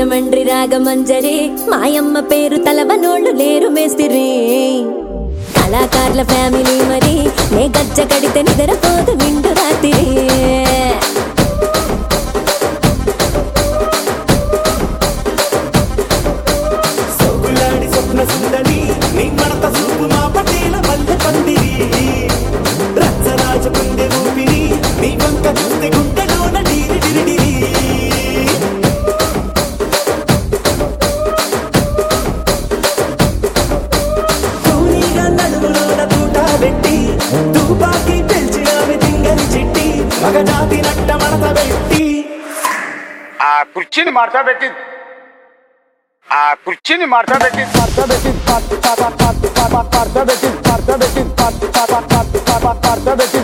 రాజమండ్రి రాగమంజరి మాయమ్మ పేరు తలవనోళ్ళు లేరు మేస్తిరి కళాకారుల ఫ్యామిలీ మరి నే గజ్జ కడితే నిద్రపోదు నిండు రాత్రి సోగులాడి స్వప్న సుందరి నీ మడత చూపు మా పటేల మల్లె పందిరి రచ్చరాజ గుండె ఊపిరి నీ వంక చూస్తే గుండెలోన డీరి డిరిడిరి కూనీగా నడుములోన తూట పెట్టి తుపాకి పెంచినావి తింగని చిట్టి మగజాతి నట్ట మడత పెట్టి ఆ కుర్చీని మార్చా పెట్టి ఆ కుర్చీని మార్చా పెట్టి మార్చా పెట్టి మార్చా పెట్టి మార్చా పెట్టి మార్చా పెట్టి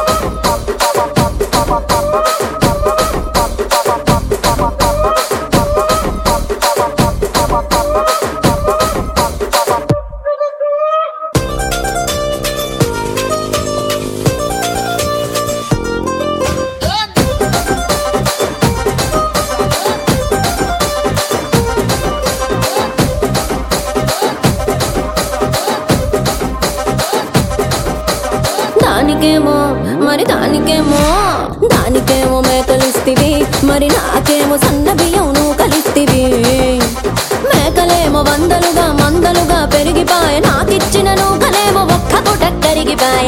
దానికేమో మరి దానికేమో దానికేమో మేకలిస్తివి మరి నాకేమో సన్న బియ్యం నువ్వు కలిస్తివి మేకలేమో వందలుగా మందలుగా పెరిగిపాయ నాకిచ్చిన నూకలేమో ఒక్క పూట కరిగిపాయ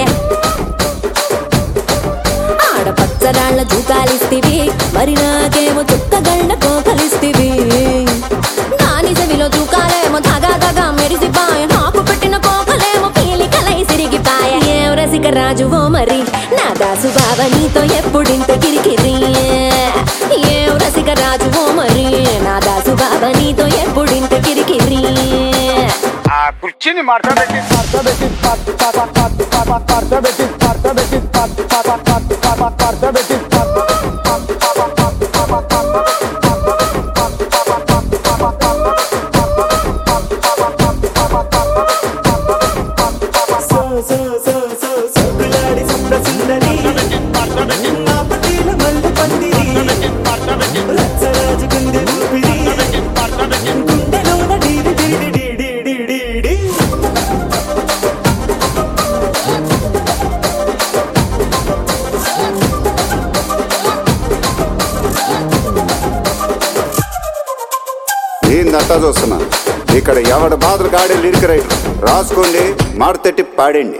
ఆడపచ్చరాళ్ళ తూకాలిస్తివి మరి నాకేమో చుక్కగళ్ళ కోకలిస్తివి దాని చెవిలో తూకాలేమో తగా తగా మెరిసిపాయ నాకు పెట్టిన కోకలేమో పీలికలై సిరిగిపాయ ఏం రసిక రాజువో మరి నా దాసు బావ నీతో ఎప్పుడింత కిరికిరి ఏం రసిక రాజువో మరి నా దాసు బావ నీతో ఎప్పుడింత కిరికిరి ఆ కుర్చీని మార్చా పెట్టి మార్చా పెట్టి మార్చా పెట్టి మార్చా పెట్టి మార్చా పెట్టి సో సో సో సో సోగులాడి స్వప్న సుందరి నా పటేల మల్లె పందిరి రచ్చరాజ గుండె ఊపిరి గుండెలోన డీడి డీడి డీడి డీడి డీ ఏందంతా చూస్తున్నా ఇక్కడ ఎవడ బాధలు కాడే లిరిక్ రైటర్ రాసుకోండి మాడతెట్టి పాడండి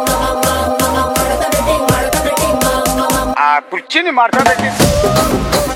ఆ కుర్చీని మార్చా పెట్టి